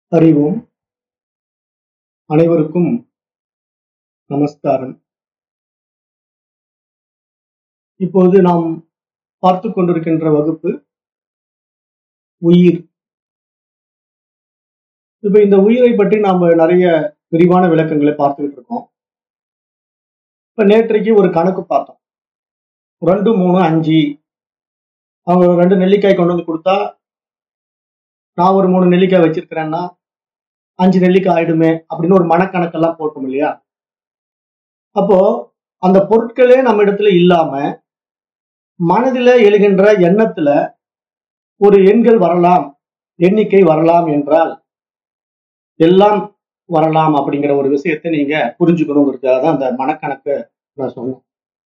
அறிவோம் அனைவருக்கும் நமஸ்காரம் இப்போது நாம் பார்த்து கொண்டிருக்கின்ற வகுப்பு உயிர் இப்ப இந்த உயிரை பற்றி நாம நிறைய விரிவான விளக்கங்களை பார்த்துக்கிட்டு இருக்கோம் இப்ப நேற்றைக்கு ஒரு கணக்கு பார்த்தோம் ரெண்டு மூணு அஞ்சு அவங்க ஒரு ரெண்டு நெல்லிக்காய் கொண்டு வந்து கொடுத்தா நான் ஒரு மூணு நெல்லிக்காய் வச்சிருக்கிறேன்னா அஞ்சு நெல்லிக்காய் ஆயிடுமே அப்படின்னு ஒரு மனக்கணக்கெல்லாம் போட்டோம் இல்லையா அப்போ அந்த பொருட்களே நம்ம இடத்துல இல்லாம மனதில எழுகின்ற எண்ணத்துல ஒரு எண்கள் வரலாம் எண்ணிக்கை வரலாம் என்றால் எல்லாம் வரலாம் அப்படிங்கிற ஒரு விஷயத்தை நீங்க புரிஞ்சுக்கணுங்கிறதுக்காக தான் அந்த மனக்கணக்கு நான் சொன்னேன்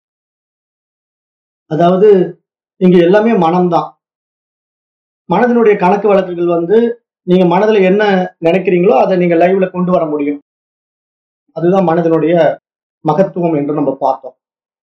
அதாவது இங்க எல்லாமே மனம்தான் மனதினுடைய கணக்கு வழக்குகள் வந்து நீங்க மனதுல என்ன நினைக்கிறீங்களோ அதை நீங்க லைவ்ல கொண்டு வர முடியும் அதுதான் மனதினுடைய மகத்துவம் என்று நம்ம பார்த்தோம்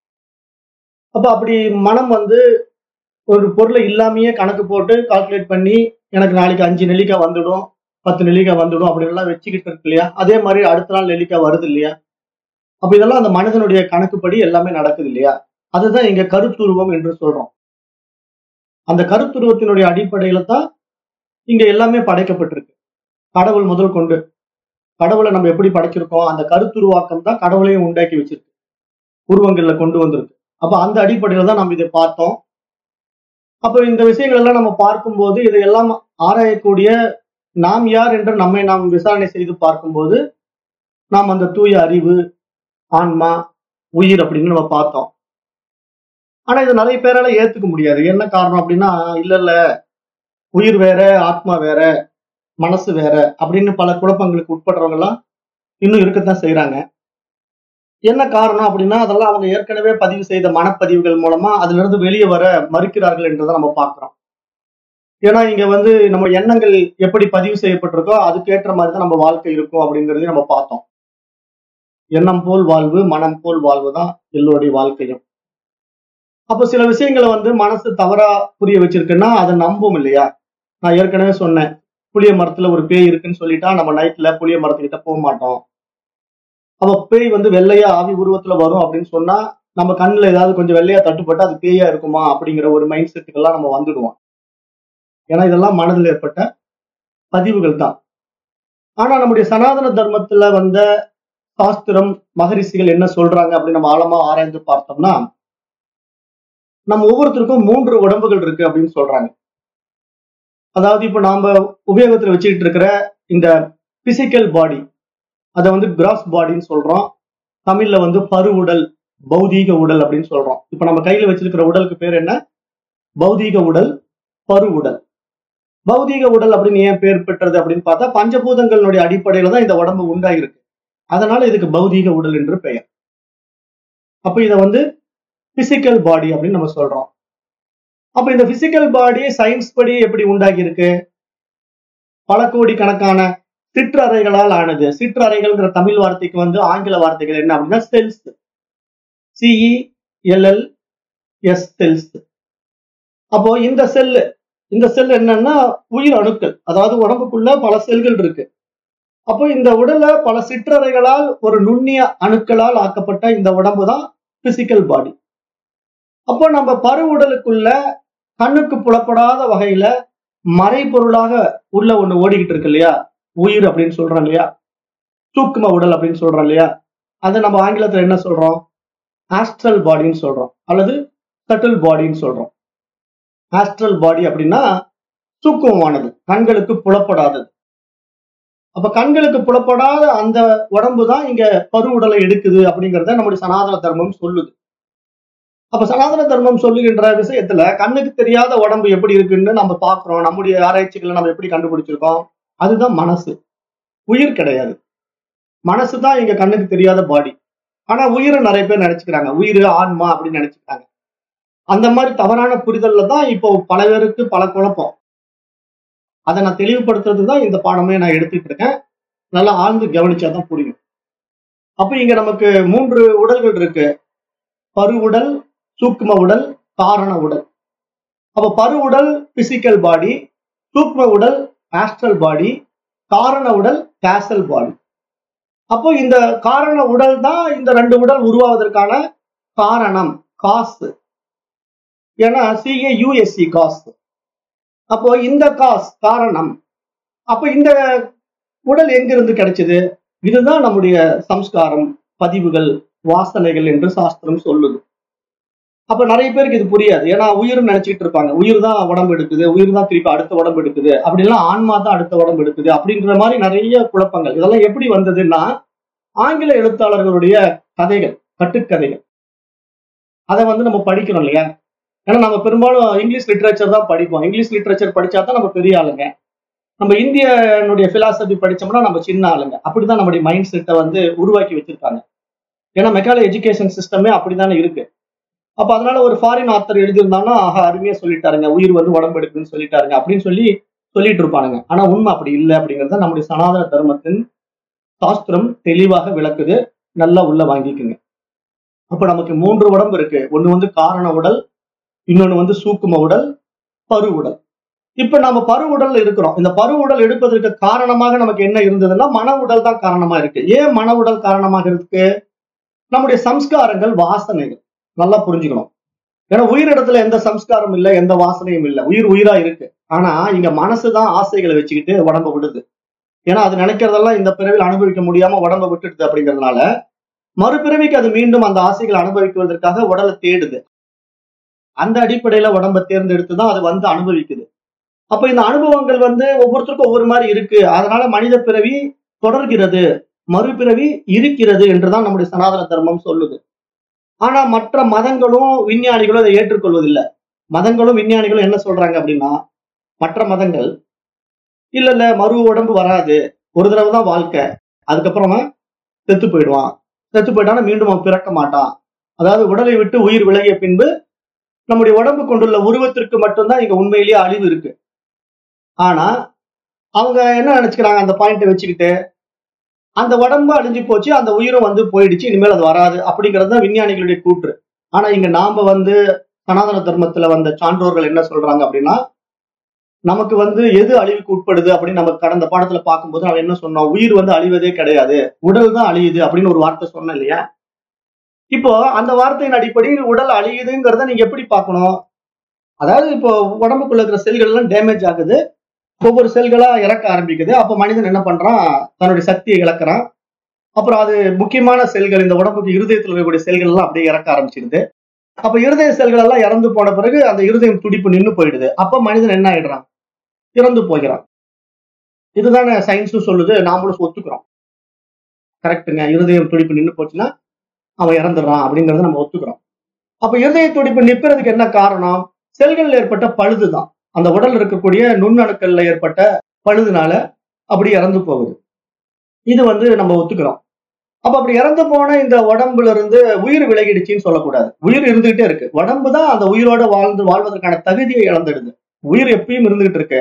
அப்ப அப்படி மனம் வந்து ஒரு பொருளை இல்லாமையே கணக்கு போட்டு கால்குலேட் பண்ணி எனக்கு நாளைக்கு அஞ்சு நெல்லிக்காய் வந்துடும் பத்து நெல்லிக்காய் வந்துடும் அப்படி எல்லாம் வச்சுக்கிட்டு இருக்கு இல்லையா அதே மாதிரி அடுத்த நாள் நெல்லிக்காய் வருது இல்லையா அப்ப இதெல்லாம் அந்த மனிதனுடைய கணக்குப்படி எல்லாமே நடக்குது இல்லையா அதுதான் இங்க கருத்துருவம் என்று சொல்றோம் அந்த கருத்துருவத்தினுடைய அடிப்படையில தான் இங்க எல்லாமே படைக்கப்பட்டிருக்கு கடவுள் முதல் கொண்டு கடவுளை நம்ம எப்படி படைச்சிருக்கோம் அந்த கருத்துருவாக்கம் தான் கடவுளையும் உண்டாக்கி வச்சிருக்கு உருவங்கள்ல கொண்டு வந்திருக்கு அப்ப அந்த அடிப்படையில தான் நம்ம இதை பார்த்தோம் அப்ப இந்த விஷயங்கள் எல்லாம் நம்ம பார்க்கும்போது இதையெல்லாம் ஆராயக்கூடிய நாம் யார் என்று நம்மை நாம் விசாரணை செய்து பார்க்கும்போது நாம் அந்த தூய அறிவு ஆன்மா உயிர் அப்படின்னு நம்ம பார்த்தோம் ஆனா இது நிறைய பேரால ஏத்துக்க முடியாது என்ன காரணம் அப்படின்னா இல்ல இல்ல உயிர் வேற ஆத்மா வேற மனசு வேற அப்படின்னு பல குழப்பங்களுக்கு உட்படுறவங்க எல்லாம் இன்னும் இருக்கத்தான் செய்யறாங்க என்ன காரணம் அப்படின்னா அதெல்லாம் அவங்க ஏற்கனவே பதிவு செய்த மனப்பதிவுகள் மூலமா அதுல இருந்து வெளியே வர மறுக்கிறார்கள் என்றதை நம்ம பார்க்கிறோம் ஏன்னா இங்க வந்து நம்ம எண்ணங்கள் எப்படி பதிவு செய்யப்பட்டிருக்கோ அதுக்கேற்ற மாதிரி தான் நம்ம வாழ்க்கை இருக்கும் அப்படிங்கறதையும் நம்ம பார்த்தோம் எண்ணம் போல் வாழ்வு மனம் போல் வாழ்வு தான் எல்லோருடைய வாழ்க்கையும் அப்ப சில விஷயங்களை வந்து மனசு தவறா புரிய வச்சிருக்குன்னா அதை நம்பும் இல்லையா நான் ஏற்கனவே சொன்னேன் புளிய மரத்துல ஒரு பேய் இருக்குன்னு சொல்லிட்டா நம்ம நைட்ல புளிய மரத்துக்கிட்ட போக மாட்டோம் அப்ப பேய் வந்து வெள்ளையா ஆவி உருவத்துல வரும் அப்படின்னு சொன்னா நம்ம கண்ணுல ஏதாவது கொஞ்சம் வெள்ளையா தட்டுப்பட்டு அது பேயா இருக்குமா அப்படிங்கிற ஒரு மைண்ட் செட்டுக்கெல்லாம் நம்ம வந்துடுவோம் ஏன்னா இதெல்லாம் மனதில் ஏற்பட்ட பதிவுகள் தான் ஆனா நம்முடைய சனாதன தர்மத்துல வந்த சாஸ்திரம் மகரிஷிகள் என்ன சொல்றாங்க அப்படின்னு நம்ம ஆழமா ஆராய்ந்து பார்த்தோம்னா நம்ம ஒவ்வொருத்தருக்கும் மூன்று உடம்புகள் இருக்கு அப்படின்னு சொல்றாங்க அதாவது இப்ப நாம உபயோகத்துல வச்சுக்கிட்டு இருக்கிற இந்த பிசிக்கல் பாடி அதை வந்து கிராஸ் பாடின்னு சொல்றோம் தமிழ்ல வந்து பரு உடல் பௌதீக உடல் அப்படின்னு சொல்றோம் இப்ப நம்ம கையில வச்சிருக்கிற உடலுக்கு பேர் என்ன பௌதீக உடல் பரு உடல் பௌதீக உடல் அப்படின்னு ஏன் பேர் பெற்றது அப்படின்னு பார்த்தா பஞ்சபூதங்களுடைய அடிப்படையில தான் இந்த உடம்பு உண்டாயிருக்கு அதனால இதுக்கு பௌதீக உடல் என்று பெயர் அப்ப இதை வந்து பிசிக்கல் பாடி அப்படின்னு நம்ம சொல்றோம் அப்ப இந்த பிசிக்கல் பாடி சயின்ஸ் படி எப்படி உண்டாகி இருக்கு பல கோடி கணக்கான சிற்றறைகளால் ஆனது சிற்றறைகள்ங்கிற தமிழ் வார்த்தைக்கு வந்து ஆங்கில வார்த்தைகள் என்ன அப்படின்னா cells C E L L S cells அப்போ இந்த செல்லு இந்த செல் என்னன்னா உயிர் அணுக்கள் அதாவது உடம்புக்குள்ள பல செல்கள் இருக்கு அப்போ இந்த உடல்ல பல சிற்றறைகளால் ஒரு நுண்ணிய அணுக்களால் ஆக்கப்பட்ட இந்த உடம்பு தான் பிசிக்கல் பாடி அப்போ நம்ம பரு உடலுக்குள்ள கண்ணுக்கு புலப்படாத வகையில மறைபொருளாக உள்ள ஒண்ணு ஓடிக்கிட்டு இருக்கு இல்லையா உயிர் அப்படின்னு சொல்றோம் இல்லையா சூக்கும உடல் அப்படின்னு சொல்றோம் இல்லையா அதை நம்ம ஆங்கிலத்துல என்ன சொல்றோம் ஆஸ்ட்ரல் பாடின்னு சொல்றோம் அல்லது சட்டில் பாடின்னு சொல்றோம் ஆஸ்ட்ரல் பாடி அப்படின்னா சூக்குமமானது கண்களுக்கு புலப்படாதது அப்ப கண்களுக்கு புலப்படாத அந்த உடம்பு தான் இங்க பரு உடலை எடுக்குது அப்படிங்கறத நம்முடைய சனாதன தர்மம் சொல்லுது அப்ப சனாதன தர்மம் சொல்லுகின்ற விஷயத்துல கண்ணுக்கு தெரியாத உடம்பு எப்படி இருக்குன்னு நம்ம பாக்குறோம் நம்முடைய ஆராய்ச்சிகளை நம்ம எப்படி கண்டுபிடிச்சிருக்கோம் அதுதான் மனசு உயிர் கிடையாது மனசு தான் இங்க கண்ணுக்கு தெரியாத பாடி ஆனா உயிரை நிறைய பேர் நினைச்சுக்கிறாங்க உயிர் ஆன்மா அப்படின்னு நினைச்சுக்கிறாங்க அந்த மாதிரி தவறான புரிதல்ல தான் இப்போ பல பேருக்கு பல குழப்பம் அதை நான் தெளிவுபடுத்துறது தான் இந்த பாடமே நான் எடுத்துட்டு இருக்கேன் நல்லா ஆழ்ந்து கவனிச்சாதான் புரியும் அப்ப இங்க நமக்கு மூன்று உடல்கள் இருக்கு பரு உடல் சூக்ம உடல் காரண உடல் அப்ப பரு உடல் பிசிக்கல் பாடி சூக்ம உடல் ஆஸ்ட்ரல் பாடி காரண உடல் கேசல் பாடி அப்போ இந்த காரண உடல் தான் இந்த ரெண்டு உடல் உருவாவதற்கான காரணம் காசு ஏன்னா சிஏ யூஎஸ்சி காஸ் அப்போ இந்த காஸ் காரணம் அப்போ இந்த உடல் எங்கிருந்து கிடைச்சது இதுதான் நம்முடைய சம்ஸ்காரம் பதிவுகள் வாசனைகள் என்று சாஸ்திரம் சொல்லுது அப்ப நிறைய பேருக்கு இது புரியாது ஏன்னா உயிர் நினைச்சிட்டு இருப்பாங்க உயிர் தான் உடம்பு எடுக்குது உயிர் தான் திருப்பி அடுத்த உடம்பு எடுக்குது அப்படிலாம் ஆன்மா தான் அடுத்த உடம்பு எடுக்குது அப்படின்ற மாதிரி நிறைய குழப்பங்கள் இதெல்லாம் எப்படி வந்ததுன்னா ஆங்கில எழுத்தாளர்களுடைய கதைகள் கட்டுக்கதைகள் அதை வந்து நம்ம படிக்கிறோம் இல்லையா ஏன்னா நம்ம பெரும்பாலும் இங்கிலீஷ் லிட்ரேச்சர் தான் படிப்போம் இங்கிலீஷ் லிட்ரேச்சர் படிச்சா தான் நம்ம பெரிய ஆளுங்க நம்ம இந்தியனுடைய பிலாசபி படிச்சோம்னா நம்ம சின்ன ஆளுங்க அப்படிதான் நம்முடைய மைண்ட் செட்டை வந்து உருவாக்கி வச்சிருக்காங்க ஏன்னா மெக்கால எஜுகேஷன் சிஸ்டமே அப்படித்தானே இருக்கு அப்ப அதனால ஒரு ஃபாரின் ஆத்தர் எழுதியிருந்தாங்கன்னா ஆஹா அருமையா சொல்லிட்டாருங்க உயிர் வந்து உடம்பு எடுக்குன்னு சொல்லிட்டாருங்க அப்படின்னு சொல்லி சொல்லிட்டு இருப்பானுங்க ஆனா உண்மை அப்படி இல்லை அப்படிங்கறத நம்முடைய சனாதன தர்மத்தின் சாஸ்திரம் தெளிவாக விளக்குது நல்லா உள்ள வாங்கிக்குங்க அப்ப நமக்கு மூன்று உடம்பு இருக்கு ஒண்ணு வந்து காரண உடல் இன்னொன்னு வந்து சூக்கும உடல் பரு உடல் இப்ப நம்ம பரு உடல்ல இருக்கிறோம் இந்த பரு உடல் எடுப்பதற்கு காரணமாக நமக்கு என்ன இருந்ததுன்னா மன உடல் தான் காரணமா இருக்கு ஏன் மன உடல் காரணமாக இருக்கு நம்முடைய சம்ஸ்காரங்கள் வாசனைகள் நல்லா புரிஞ்சுக்கணும் ஏன்னா உயிரிடத்துல எந்த சம்ஸ்காரம் இல்லை எந்த வாசனையும் இல்லை உயிர் உயிரா இருக்கு ஆனா இங்க மனசுதான் ஆசைகளை வச்சுக்கிட்டு உடம்ப விடுது ஏன்னா அது நினைக்கிறதெல்லாம் இந்த பிறவியில் அனுபவிக்க முடியாம உடம்ப விட்டுடுது அப்படிங்கறதுனால மறுபிறவிக்கு அது மீண்டும் அந்த ஆசைகளை அனுபவிக்குவதற்காக உடலை தேடுது அந்த அடிப்படையில உடம்ப தேர்ந்தெடுத்து தான் அது வந்து அனுபவிக்குது அப்ப இந்த அனுபவங்கள் வந்து ஒவ்வொருத்தருக்கும் ஒவ்வொரு மாதிரி இருக்கு அதனால மனித பிறவி தொடர்கிறது மறுபிறவி இருக்கிறது என்றுதான் நம்முடைய சனாதன தர்மம் சொல்லுது ஆனா மற்ற மதங்களும் விஞ்ஞானிகளும் அதை ஏற்றுக்கொள்வதில்லை மதங்களும் விஞ்ஞானிகளும் என்ன சொல்றாங்க அப்படின்னா மற்ற மதங்கள் இல்ல இல்ல மறு உடம்பு வராது ஒரு தடவை தான் வாழ்க்கை அதுக்கப்புறமா செத்து போயிடுவான் செத்து போயிட்டானா மீண்டும் அவன் பிறக்க மாட்டான் அதாவது உடலை விட்டு உயிர் விலகிய பின்பு நம்முடைய உடம்பு கொண்டுள்ள உருவத்திற்கு மட்டும்தான் இங்க உண்மையிலேயே அழிவு இருக்கு ஆனா அவங்க என்ன நினைச்சுக்கிறாங்க அந்த பாயிண்ட்டை வச்சுக்கிட்டு அந்த உடம்பு அழிஞ்சு போச்சு அந்த உயிரும் வந்து போயிடுச்சு இனிமேல் அது வராது அப்படிங்கிறது தான் விஞ்ஞானிகளுடைய கூற்று ஆனா இங்க நாம வந்து சனாதன தர்மத்துல வந்த சான்றோர்கள் என்ன சொல்றாங்க அப்படின்னா நமக்கு வந்து எது அழிவுக்கு உட்படுது அப்படின்னு நம்ம கடந்த பாடத்துல பார்க்கும்போது நம்ம என்ன சொன்னோம் உயிர் வந்து அழிவதே கிடையாது உடல் தான் அழியுது அப்படின்னு ஒரு வார்த்தை சொன்னேன் இல்லையா இப்போ அந்த வார்த்தையின் அடிப்படையில் உடல் அழியுதுங்கிறத நீங்க எப்படி பார்க்கணும் அதாவது இப்போ உடம்புக்குள்ள இருக்கிற செல்கள் எல்லாம் டேமேஜ் ஆகுது ஒவ்வொரு செல்களா இறக்க ஆரம்பிக்குது அப்போ மனிதன் என்ன பண்றான் தன்னுடைய சக்தியை இழக்கிறான் அப்புறம் அது முக்கியமான செல்கள் இந்த உடம்புக்கு இருதயத்தில் இருக்கக்கூடிய செல்கள் எல்லாம் அப்படியே இறக்க ஆரம்பிச்சிருது அப்ப இருதய செல்கள் எல்லாம் இறந்து போன பிறகு அந்த இருதயம் துடிப்பு நின்று போயிடுது அப்ப மனிதன் என்ன ஆயிடுறான் இறந்து போகிறான் இதுதானே சயின்ஸும் சொல்லுது நாமளும் ஒத்துக்கிறோம் கரெக்டுங்க இருதயம் துடிப்பு நின்று போச்சுன்னா அவன் இறந்துடுறான் அப்படிங்கறத நம்ம ஒத்துக்கிறோம் அப்ப இருதய துடிப்பு நிற்கிறதுக்கு என்ன காரணம் செல்கள்ல ஏற்பட்ட பழுதுதான் அந்த உடல் இருக்கக்கூடிய நுண்ணணுக்கள்ல ஏற்பட்ட பழுதுனால அப்படி இறந்து போகுது இது வந்து நம்ம ஒத்துக்கிறோம் அப்ப அப்படி இறந்து போன இந்த உடம்புல இருந்து உயிர் விலகிடுச்சின்னு சொல்லக்கூடாது உயிர் இருந்துகிட்டே இருக்கு உடம்பு தான் அந்த உயிரோட வாழ்ந்து வாழ்வதற்கான தகுதியை இழந்துடுது உயிர் எப்பயும் இருந்துகிட்டு இருக்கு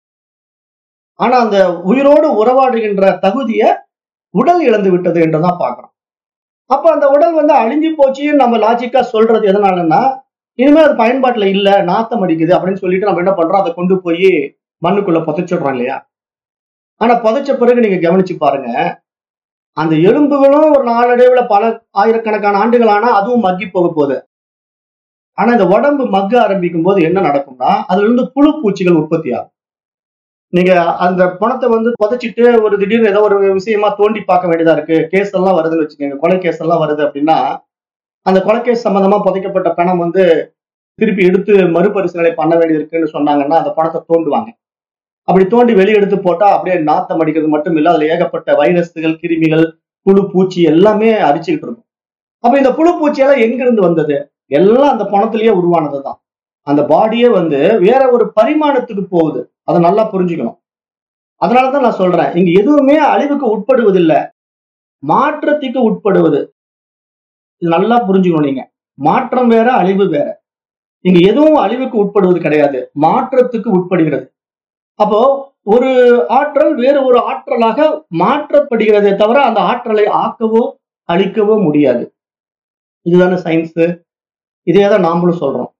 ஆனா அந்த உயிரோடு உறவாடுகின்ற தகுதிய உடல் இழந்து விட்டது என்றுதான் பாக்குறோம் அப்ப அந்த உடல் வந்து அழிஞ்சு போச்சுன்னு நம்ம லாஜிக்கா சொல்றது எதனாலன்னா இனிமேல் அது பயன்பாட்டுல இல்ல நாத்தம் அடிக்குது அப்படின்னு சொல்லிட்டு நம்ம என்ன பண்றோம் அதை கொண்டு போய் மண்ணுக்குள்ள புதைச்சிடுறோம் இல்லையா ஆனா புதைச்ச பிறகு நீங்க கவனிச்சு பாருங்க அந்த எலும்புகளும் ஒரு நாளடைவுல பல ஆயிரக்கணக்கான ஆண்டுகள் ஆனா அதுவும் மக்கி போக போகுது ஆனா இந்த உடம்பு மக்க ஆரம்பிக்கும் போது என்ன நடக்கும்னா அதுல இருந்து புழு பூச்சிகள் உற்பத்தி ஆகும் நீங்க அந்த பணத்தை வந்து புதைச்சிட்டு ஒரு திடீர்னு ஏதோ ஒரு விஷயமா தோண்டி பார்க்க வேண்டியதா இருக்கு கேஸ் எல்லாம் வருதுன்னு வச்சுக்கோங்க கொலை கேஸ் எல்லாம் வருது அப்படின்னா அந்த கொலைக்கேஸ் சம்பந்தமா புதைக்கப்பட்ட பணம் வந்து திருப்பி எடுத்து மறுபரிசீலனை பண்ண வேண்டியது இருக்குன்னு சொன்னாங்கன்னா அந்த பணத்தை தோண்டுவாங்க அப்படி தோண்டி வெளியெடுத்து போட்டா அப்படியே நாத்தம் அடிக்கிறது மட்டும் இல்ல அதுல ஏகப்பட்ட வைரஸ்கள் கிருமிகள் புழு பூச்சி எல்லாமே அரிச்சுக்கிட்டு இருக்கும் அப்ப இந்த புழு பூச்சி எல்லாம் எங்கிருந்து வந்தது எல்லாம் அந்த பணத்திலேயே உருவானதுதான் அந்த பாடியே வந்து வேற ஒரு பரிமாணத்துக்கு போகுது அதை நல்லா புரிஞ்சுக்கணும் அதனாலதான் நான் சொல்றேன் இங்க எதுவுமே அழிவுக்கு உட்படுவதில்லை மாற்றத்துக்கு உட்படுவது இது நல்லா புரிஞ்சுக்கணும் நீங்க மாற்றம் வேற அழிவு வேற இங்க எதுவும் அழிவுக்கு உட்படுவது கிடையாது மாற்றத்துக்கு உட்படுகிறது அப்போ ஒரு ஆற்றல் வேறு ஒரு ஆற்றலாக மாற்றப்படுகிறதே தவிர அந்த ஆற்றலை ஆக்கவோ அழிக்கவோ முடியாது இதுதானே சயின்ஸ் இதே தான் நாமளும் சொல்றோம்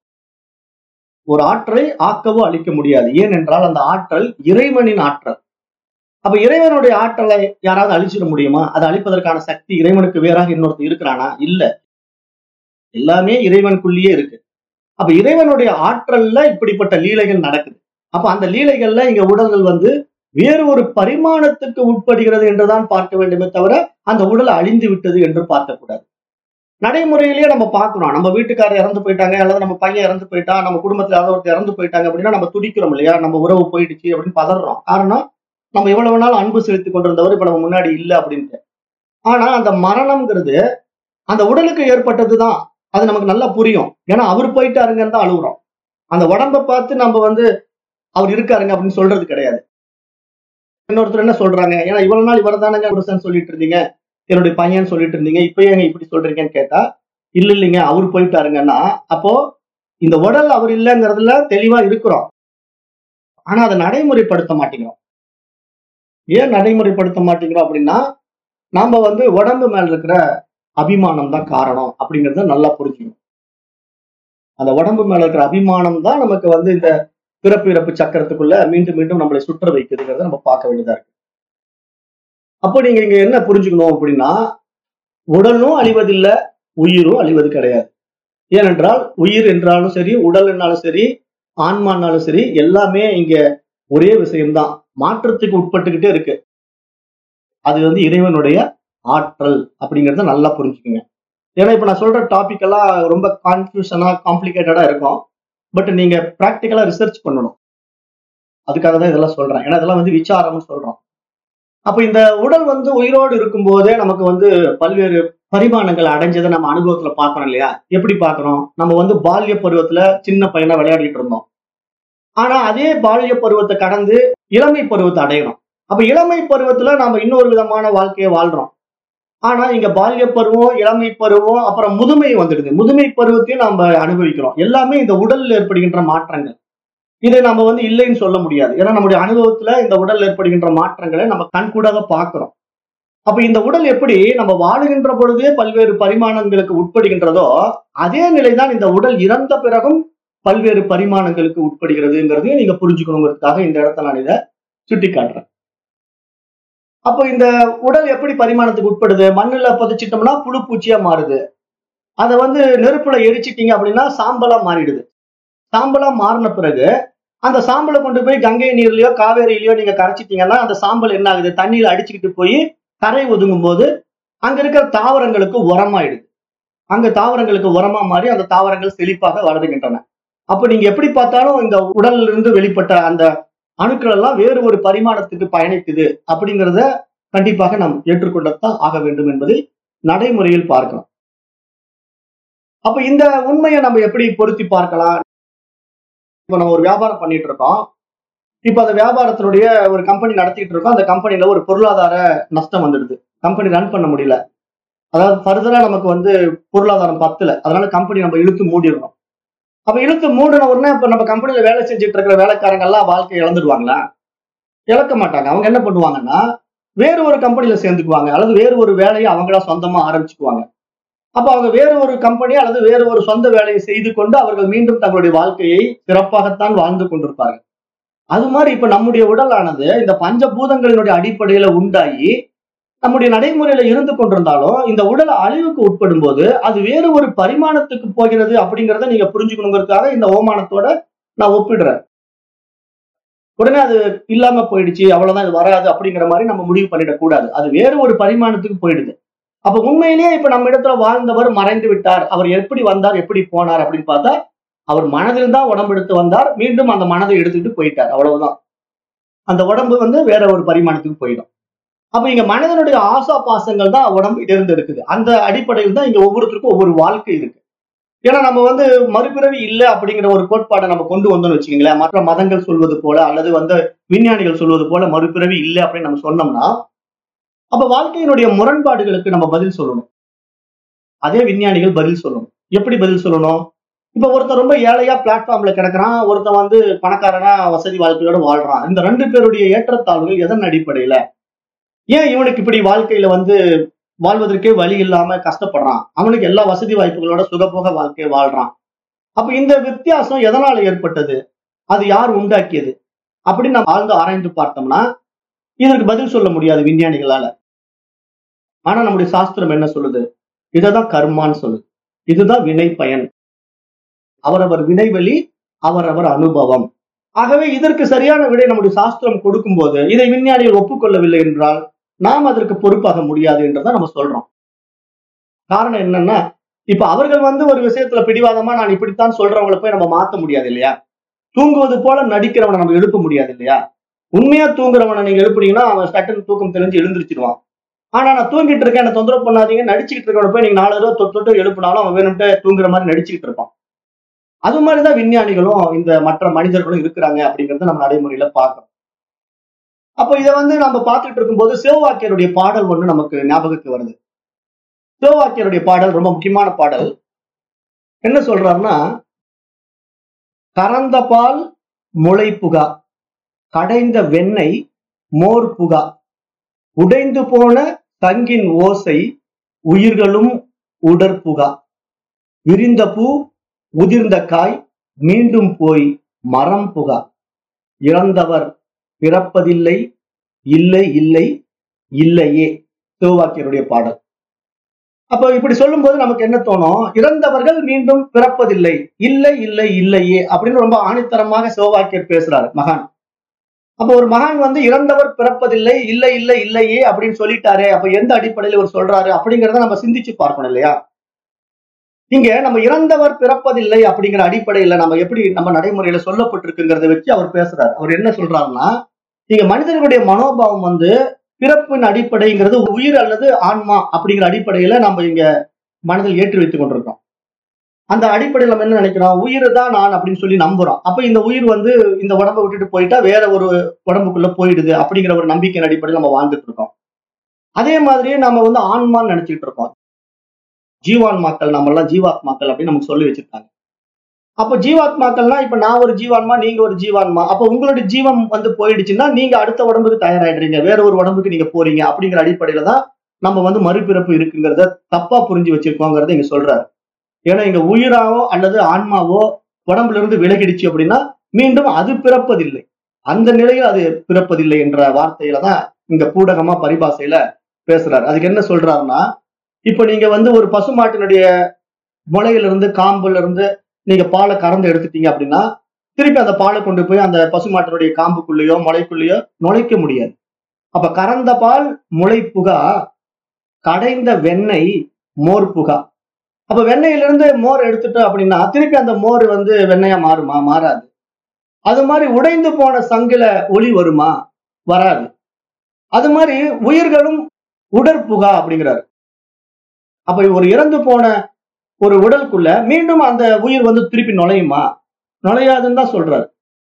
ஒரு ஆற்றலை ஆக்கவோ அழிக்க முடியாது ஏனென்றால் அந்த ஆற்றல் இறைவனின் ஆற்றல் அப்ப இறைவனுடைய ஆற்றலை யாராவது அழிச்சிட முடியுமா அதை அழிப்பதற்கான சக்தி இறைவனுக்கு வேறாக இன்னொருத்தர் இருக்கிறானா இல்ல எல்லாமே இறைவனுக்குள்ளேயே இருக்கு அப்ப இறைவனுடைய ஆற்றல்ல இப்படிப்பட்ட லீலைகள் நடக்குது அப்ப அந்த லீலைகள்ல இங்க உடல்கள் வந்து வேறு ஒரு பரிமாணத்துக்கு உட்படுகிறது என்றுதான் பார்க்க வேண்டுமே தவிர அந்த உடல் அழிந்து விட்டது என்று பார்க்கக்கூடாது நடைமுறையிலேயே நம்ம பார்க்கிறோம் நம்ம வீட்டுக்காரர் இறந்து போயிட்டாங்க அல்லது நம்ம பையன் இறந்து போயிட்டான் நம்ம குடும்பத்துல யாராவது ஒருத்தர் இறந்து போயிட்டாங்க அப்படின்னா நம்ம துடிக்கிறோம் இல்லையா நம்ம உறவு போயிடுச்சு அப்படின்னு பதறோம் காரணம் நம்ம எவ்வளவு நாள் அன்பு செலுத்தி கொண்டிருந்தவர் இப்ப நம்ம முன்னாடி இல்லை அப்படின்ட்டு ஆனா அந்த மரணம்ங்கிறது அந்த உடலுக்கு ஏற்பட்டதுதான் அது நமக்கு நல்லா புரியும் ஏன்னா அவர் போயிட்டாருங்கன்னு தான் அழுகுறோம் அந்த உடம்ப பார்த்து நம்ம வந்து அவர் இருக்காருங்க அப்படின்னு சொல்றது கிடையாது இன்னொருத்தர் என்ன சொல்றாங்க ஏன்னா இவ்வளவு நாள் இவர் தானங்க புருஷன் சொல்லிட்டு இருந்தீங்க என்னுடைய பையன் சொல்லிட்டு இருந்தீங்க இப்ப ஏங்க இப்படி சொல்றீங்கன்னு கேட்டா இல்ல இல்லைங்க அவர் போயிட்டாருங்கன்னா அப்போ இந்த உடல் அவர் இல்லைங்கிறதுல தெளிவா இருக்கிறோம் ஆனா அதை நடைமுறைப்படுத்த மாட்டேங்கிறோம் ஏன் நடைமுறைப்படுத்த மாட்டேங்கிறோம் அப்படின்னா நாம வந்து உடம்பு மேல இருக்கிற அபிமானம் தான் காரணம் அப்படிங்கறத நல்லா புரிஞ்சுக்கணும் அந்த உடம்பு மேல இருக்கிற அபிமானம் தான் நமக்கு வந்து இந்த பிறப்பு இறப்பு சக்கரத்துக்குள்ள மீண்டும் மீண்டும் நம்மளை சுற்ற வைக்குதுங்கிறத நம்ம பார்க்க வேண்டியதா இருக்கு அப்போ நீங்க இங்க என்ன புரிஞ்சுக்கணும் அப்படின்னா உடலும் அழிவதில்லை உயிரும் அழிவது கிடையாது ஏனென்றால் உயிர் என்றாலும் சரி உடல் என்றாலும் சரி ஆன்மானாலும் சரி எல்லாமே இங்க ஒரே விஷயம்தான் மாற்றத்துக்கு உட்பட்டுக்கிட்டே இருக்கு அது வந்து இறைவனுடைய ஆற்றல் அப்படிங்கறத நல்லா புரிஞ்சுக்குங்க ஏன்னா இப்ப நான் சொல்ற டாபிக் எல்லாம் ரொம்ப கான்ஃபியூஷனா காம்ப்ளிகேட்டடா இருக்கும் பட் நீங்க ப்ராக்டிக்கலா ரிசர்ச் பண்ணணும் அதுக்காக தான் இதெல்லாம் சொல்றேன் ஏன்னா இதெல்லாம் வந்து விசாரம்னு சொல்றோம் அப்ப இந்த உடல் வந்து உயிரோடு இருக்கும்போதே நமக்கு வந்து பல்வேறு பரிமாணங்கள் அடைஞ்சதை நம்ம அனுபவத்துல பாக்குறோம் இல்லையா எப்படி பாக்குறோம் நம்ம வந்து பால்ய பருவத்துல சின்ன பையனா விளையாடிட்டு இருந்தோம் ஆனா அதே பால்ய பருவத்தை கடந்து இளமை பருவத்தை அடையணும் அப்ப இளமை பருவத்துல நாம இன்னொரு விதமான வாழ்க்கையை வாழ்றோம் ஆனா இங்க பால்ய பருவம் இளமை பருவம் அப்புறம் முதுமை வந்துடுது முதுமை பருவத்தையும் நாம அனுபவிக்கிறோம் எல்லாமே இந்த உடல்ல ஏற்படுகின்ற மாற்றங்கள் இதை நம்ம வந்து இல்லைன்னு சொல்ல முடியாது ஏன்னா நம்முடைய அனுபவத்துல இந்த உடல்ல ஏற்படுகின்ற மாற்றங்களை நம்ம கண்கூடாக பார்க்கிறோம் அப்ப இந்த உடல் எப்படி நம்ம வாழுகின்ற பொழுதே பல்வேறு பரிமாணங்களுக்கு உட்படுகின்றதோ அதே நிலைதான் இந்த உடல் இறந்த பிறகும் பல்வேறு பரிமாணங்களுக்கு உட்படுகிறதுங்கிறதையும் நீங்க புரிஞ்சுக்கணுங்கிறதுக்காக இந்த இடத்த நான் இதை சுட்டி காட்டுறேன் அப்போ இந்த உடல் எப்படி பரிமாணத்துக்கு உட்படுது மண்ணுல புதைச்சிட்டோம்னா புழு பூச்சியா மாறுது அதை வந்து நெருப்புல எரிச்சிட்டீங்க அப்படின்னா சாம்பலா மாறிடுது சாம்பலா மாறின பிறகு அந்த சாம்பலை கொண்டு போய் கங்கை நீர்லயோ காவேரியிலயோ நீங்க கரைச்சிட்டீங்கன்னா அந்த சாம்பல் என்ன ஆகுது தண்ணியில அடிச்சுக்கிட்டு போய் கரை ஒதுங்கும் போது அங்க இருக்கிற தாவரங்களுக்கு உரமாயிடுது அங்க தாவரங்களுக்கு உரமா மாறி அந்த தாவரங்கள் செழிப்பாக வளருகின்றன அப்ப நீங்க எப்படி பார்த்தாலும் இந்த உடல்ல இருந்து வெளிப்பட்ட அந்த அணுக்கள் எல்லாம் வேறு ஒரு பரிமாணத்துக்கு பயணிக்குது அப்படிங்கிறத கண்டிப்பாக நாம் ஏற்றுக்கொள்ளத்தான் ஆக வேண்டும் என்பதை நடைமுறையில் பார்க்கிறோம் அப்ப இந்த உண்மையை நம்ம எப்படி பொருத்தி பார்க்கலாம் இப்ப நம்ம ஒரு வியாபாரம் பண்ணிட்டு இருக்கோம் இப்ப அந்த வியாபாரத்தினுடைய ஒரு கம்பெனி நடத்திட்டு இருக்கோம் அந்த கம்பெனில ஒரு பொருளாதார நஷ்டம் வந்துடுது கம்பெனி ரன் பண்ண முடியல அதாவது ஃபர்தரா நமக்கு வந்து பொருளாதாரம் பத்தல அதனால கம்பெனி நம்ம இழுத்து மூடிடுறோம் அப்ப இழுத்து மூடின உடனே இப்ப நம்ம கம்பெனில வேலை செஞ்சுட்டு இருக்கிற வேலைக்காரங்க எல்லாம் வாழ்க்கை இழந்துடுவாங்களா இழக்க மாட்டாங்க அவங்க என்ன பண்ணுவாங்கன்னா வேறு ஒரு கம்பெனில சேர்ந்துக்குவாங்க அல்லது வேறு ஒரு வேலையை அவங்களா சொந்தமா ஆரம்பிச்சுக்குவாங்க அப்ப அவங்க வேறு ஒரு கம்பெனி அல்லது வேறு ஒரு சொந்த வேலையை செய்து கொண்டு அவர்கள் மீண்டும் தங்களுடைய வாழ்க்கையை சிறப்பாகத்தான் வாழ்ந்து கொண்டிருப்பார்கள் அது மாதிரி இப்ப நம்முடைய உடலானது இந்த பஞ்சபூதங்களினுடைய அடிப்படையில உண்டாகி நம்முடைய நடைமுறையில இருந்து கொண்டிருந்தாலும் இந்த உடல் அழிவுக்கு உட்படும் போது அது வேறு ஒரு பரிமாணத்துக்கு போகிறது அப்படிங்கிறத நீங்க புரிஞ்சுக்கணுங்கிறதுக்காக இந்த ஓமானத்தோட நான் ஒப்பிடுறேன் உடனே அது இல்லாம போயிடுச்சு அவ்வளவுதான் இது வராது அப்படிங்கிற மாதிரி நம்ம முடிவு பண்ணிடக்கூடாது அது வேறு ஒரு பரிமாணத்துக்கு போயிடுது அப்ப உண்மையிலேயே இப்ப நம்ம இடத்துல வாழ்ந்தவர் மறைந்து விட்டார் அவர் எப்படி வந்தார் எப்படி போனார் அப்படின்னு பார்த்தா அவர் மனதில் தான் உடம்பு எடுத்து வந்தார் மீண்டும் அந்த மனதை எடுத்துட்டு போயிட்டார் அவ்வளவுதான் அந்த உடம்பு வந்து வேற ஒரு பரிமாணத்துக்கு போயிடும் அப்ப இங்க மனிதனுடைய ஆசா பாசங்கள் தான் உடம்பு இருந்து இருக்குது அந்த அடிப்படையில் தான் இங்க ஒவ்வொருத்தருக்கும் ஒவ்வொரு வாழ்க்கை இருக்கு ஏன்னா நம்ம வந்து மறுபிறவி இல்லை அப்படிங்கிற ஒரு கோட்பாடை நம்ம கொண்டு வந்தோம்னு வச்சுக்கோங்களேன் மற்ற மதங்கள் சொல்வது போல அல்லது வந்து விஞ்ஞானிகள் சொல்வது போல மறுபிறவி இல்லை அப்படின்னு நம்ம சொன்னோம்னா அப்ப வாழ்க்கையினுடைய முரண்பாடுகளுக்கு நம்ம பதில் சொல்லணும் அதே விஞ்ஞானிகள் பதில் சொல்லணும் எப்படி பதில் சொல்லணும் இப்ப ஒருத்தன் ரொம்ப ஏழையா பிளாட்ஃபார்ம்ல கிடக்குறான் ஒருத்தன் வந்து பணக்காரனா வசதி வாழ்க்கையோட வாழ்றான் இந்த ரெண்டு பேருடைய ஏற்றத்தாழ்வுகள் எதன் அடிப்படையில ஏன் இவனுக்கு இப்படி வாழ்க்கையில வந்து வாழ்வதற்கே வழி இல்லாம கஷ்டப்படுறான் அவனுக்கு எல்லா வசதி வாய்ப்புகளோட சுகபோக வாழ்க்கையை வாழ்றான் அப்ப இந்த வித்தியாசம் எதனால ஏற்பட்டது அது யார் உண்டாக்கியது அப்படின்னு நம்ம ஆழ்ந்து ஆராய்ந்து பார்த்தோம்னா இதற்கு பதில் சொல்ல முடியாது விஞ்ஞானிகளால ஆனா நம்முடைய சாஸ்திரம் என்ன சொல்லுது இததான் கர்மான்னு சொல்லுது இதுதான் வினை பயன் அவரவர் வினைவெளி அவரவர் அனுபவம் ஆகவே இதற்கு சரியான விடை நம்முடைய சாஸ்திரம் கொடுக்கும்போது இதை விஞ்ஞானிகள் ஒப்புக்கொள்ளவில்லை என்றால் நாம் அதற்கு பொறுப்பாக முடியாது என்றுதான் நம்ம சொல்றோம் காரணம் என்னன்னா இப்ப அவர்கள் வந்து ஒரு விஷயத்துல பிடிவாதமா நான் இப்படித்தான் சொல்றவங்களை போய் நம்ம மாத்த முடியாது இல்லையா தூங்குவது போல நடிக்கிறவனை நம்ம எழுப்ப முடியாது இல்லையா உண்மையா தூங்குறவனை நீங்க எழுப்புனீங்கன்னா அவன் சட்டன் தூக்கம் தெரிஞ்சு எழுந்திருச்சிடுவான் ஆனா நான் தூங்கிட்டு இருக்கேன் என்ன தொந்தரவு பண்ணாதீங்க நடிச்சுக்கிட்டு இருக்கவனை போய் நீங்க நாலு தடவை தொட்டு தொட்டு எழுப்பினாலும் அவன் வேணும்ட்டு தூங்குற மாதிரி நடிச்சுக்கிட்டு இருப்பான் அது மாதிரிதான் விஞ்ஞானிகளும் இந்த மற்ற மனிதர்களும் இருக்கிறாங்க அப்படிங்கறத நம்ம நடைமுறையில பார்க்கணும் அப்போ இதை வந்து நம்ம பார்த்துட்டு இருக்கும்போது சிவவாக்கியருடைய பாடல் ஒண்ணு நமக்கு ஞாபகத்துக்கு வருது சிவவாக்கியருடைய பாடல் ரொம்ப முக்கியமான பாடல் என்ன சொல்றாருன்னா கறந்த பால் முளை புகா கடைந்த வெண்ணெய் மோர் புகா உடைந்து போன தங்கின் ஓசை உயிர்களும் உடற்புகா விரிந்த பூ உதிர்ந்த காய் மீண்டும் போய் மரம் புகா இறந்தவர் பிறப்பதில்லை இல்லை இல்லை இல்லையே சிவவாக்கியருடைய பாடல் அப்ப இப்படி சொல்லும்போது நமக்கு என்ன தோணும் இறந்தவர்கள் மீண்டும் பிறப்பதில்லை இல்லை இல்லை இல்லையே அப்படின்னு ரொம்ப ஆணித்தரமாக சிவவாக்கியர் பேசுறாரு மகான் அப்ப ஒரு மகான் வந்து இறந்தவர் பிறப்பதில்லை இல்லை இல்லை இல்லையே அப்படின்னு சொல்லிட்டாரே அப்ப எந்த அடிப்படையில் அவர் சொல்றாரு அப்படிங்கறத நம்ம சிந்திச்சு பார்க்கணும் இல்லையா இங்க நம்ம இறந்தவர் பிறப்பதில்லை அப்படிங்கிற அடிப்படையில நம்ம எப்படி நம்ம நடைமுறையில சொல்லப்பட்டிருக்குங்கிறத வச்சு அவர் பேசுறாரு அவர் என்ன சொல்றாருன்னா இங்க மனிதர்களுடைய மனோபாவம் வந்து பிறப்பின் அடிப்படைங்கிறது உயிர் அல்லது ஆன்மா அப்படிங்கிற அடிப்படையில நம்ம இங்க மனதில் ஏற்றி வைத்துக் கொண்டிருக்கோம் அந்த அடிப்படையில் நம்ம என்ன நினைக்கிறோம் உயிர் தான் நான் அப்படின்னு சொல்லி நம்புறோம் அப்ப இந்த உயிர் வந்து இந்த உடம்பை விட்டுட்டு போயிட்டா வேற ஒரு உடம்புக்குள்ள போயிடுது அப்படிங்கிற ஒரு நம்பிக்கையின் அடிப்படையில் நம்ம வாழ்ந்துட்டு இருக்கோம் அதே மாதிரியே நம்ம வந்து ஆன்மான்னு நினைச்சிட்டு இருக்கோம் ஜீவான்மாக்கள் நம்ம எல்லாம் ஜீவாத்மாக்கள் அப்படின்னு நமக்கு சொல்லி வச்சிருக்காங்க அப்ப ஜீவாத்மாக்கள்னா இப்ப நான் ஒரு ஜீவான்மா நீங்க ஒரு ஜீவான்மா அப்ப உங்களுடைய ஜீவம் வந்து போயிடுச்சுன்னா நீங்க அடுத்த உடம்புக்கு தயாராயிடுறீங்க வேற ஒரு உடம்புக்கு நீங்க போறீங்க அப்படிங்கிற அடிப்படையில தான் நம்ம வந்து மறுபிறப்பு இருக்குங்கிறத தப்பா புரிஞ்சு வச்சிருக்கோங்கிறத இங்க சொல்றாரு ஏன்னா இங்க உயிராவோ அல்லது ஆன்மாவோ உடம்புல இருந்து விலகிடுச்சு அப்படின்னா மீண்டும் அது பிறப்பதில்லை அந்த நிலையில் அது பிறப்பதில்லை என்ற வார்த்தையில தான் இங்க பூடகமா பரிபாசையில பேசுறாரு அதுக்கு என்ன சொல்றாருன்னா இப்ப நீங்க வந்து ஒரு பசுமாட்டினுடைய முளையில இருந்து காம்புல இருந்து நீங்க பாலை கறந்து எடுத்துட்டீங்க அப்படின்னா திருப்பி அந்த பாலை கொண்டு போய் அந்த பசுமாட்டினுடைய காம்புக்குள்ளேயோ முளைக்குள்ளேயோ நுழைக்க முடியாது அப்ப கறந்த பால் முளை புகா கடைந்த வெண்ணெய் மோர் புகா அப்ப வெண்ணெயிலிருந்து மோர் எடுத்துட்டோம் அப்படின்னா திருப்பி அந்த மோர் வந்து வெண்ணெயா மாறுமா மாறாது அது மாதிரி உடைந்து போன சங்குல ஒளி வருமா வராது அது மாதிரி உயிர்களும் உடற்புகா அப்படிங்கிறாரு அப்ப ஒரு இறந்து போன ஒரு உடலுக்குள்ள மீண்டும் அந்த உயிர் வந்து திருப்பி நுழையுமா நுழையாதுன்னு தான் சொல்றாரு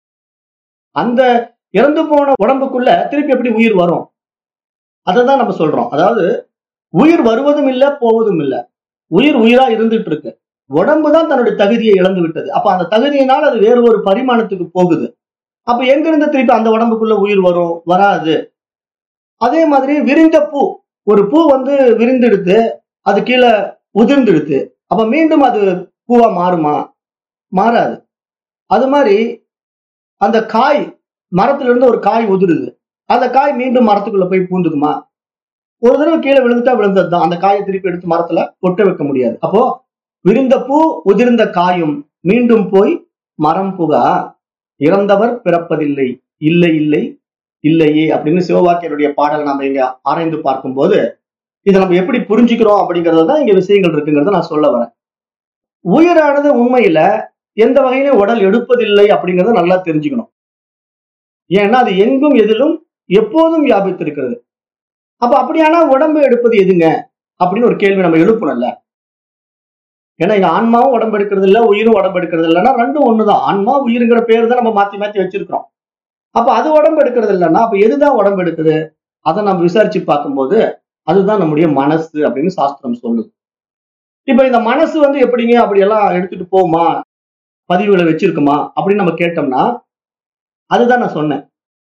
அந்த இறந்து போன உடம்புக்குள்ள திருப்பி எப்படி உயிர் வரும் அதை தான் நம்ம சொல்றோம் அதாவது உயிர் வருவதும் இல்லை போவதும் இல்லை உயிர் உயிரா இருந்துட்டு இருக்கு உடம்பு தான் தன்னுடைய தகுதியை இழந்து விட்டது அப்ப அந்த தகுதியினால் அது வேறு ஒரு பரிமாணத்துக்கு போகுது அப்ப எங்கிருந்து திருப்பி அந்த உடம்புக்குள்ள உயிர் வரும் வராது அதே மாதிரி விரிந்த பூ ஒரு பூ வந்து விரிந்தெடுத்து அது கீழே உதிர்ந்தெடுத்து அப்ப மீண்டும் அது பூவா மாறுமா மாறாது அது மாதிரி அந்த காய் மரத்துல இருந்து ஒரு காய் உதிருது அந்த காய் மீண்டும் மரத்துக்குள்ள போய் பூந்துக்குமா ஒரு தடவை கீழே விழுந்துட்டா விழுந்தது தான் அந்த காயை திருப்பி எடுத்து மரத்துல கொட்ட வைக்க முடியாது அப்போ விரிந்த பூ உதிர்ந்த காயும் மீண்டும் போய் மரம் புகா இறந்தவர் பிறப்பதில்லை இல்லை இல்லை இல்லையே அப்படின்னு சிவவாக்கியருடைய பாடலை நம்ம இங்க ஆராய்ந்து பார்க்கும்போது இதை நம்ம எப்படி புரிஞ்சுக்கிறோம் அப்படிங்கறது தான் இங்க விஷயங்கள் இருக்குங்கிறத நான் சொல்ல வரேன் உயிரானது உண்மையில எந்த வகையிலும் உடல் எடுப்பதில்லை அப்படிங்கறத நல்லா தெரிஞ்சுக்கணும் ஏன்னா அது எங்கும் எதிலும் எப்போதும் வியாபித்திருக்கிறது அப்ப அப்படியானா உடம்பு எடுப்பது எதுங்க அப்படின்னு ஒரு கேள்வி நம்ம எழுப்பணும்ல ஏன்னா இங்க ஆன்மாவும் உடம்பு எடுக்கிறது இல்ல உயிரும் உடம்பு எடுக்கிறது இல்லைன்னா ரெண்டும் ஒண்ணுதான் ஆன்மா உயிருங்கிற பேர் தான் நம்ம மாத்தி மாத்தி வச்சிருக்கிறோம் அப்ப அது உடம்பு எடுக்கிறது இல்லைன்னா அப்ப எதுதான் உடம்பு எடுக்குது அதை நம்ம விசாரிச்சு பார்க்கும்போது அதுதான் நம்முடைய மனசு அப்படின்னு சாஸ்திரம் சொல்லுது இப்ப இந்த மனசு வந்து எப்படிங்க அப்படி எல்லாம் எடுத்துட்டு போகுமா பதிவுகளை வச்சிருக்குமா அப்படின்னு நம்ம கேட்டோம்னா அதுதான் நான் சொன்னேன்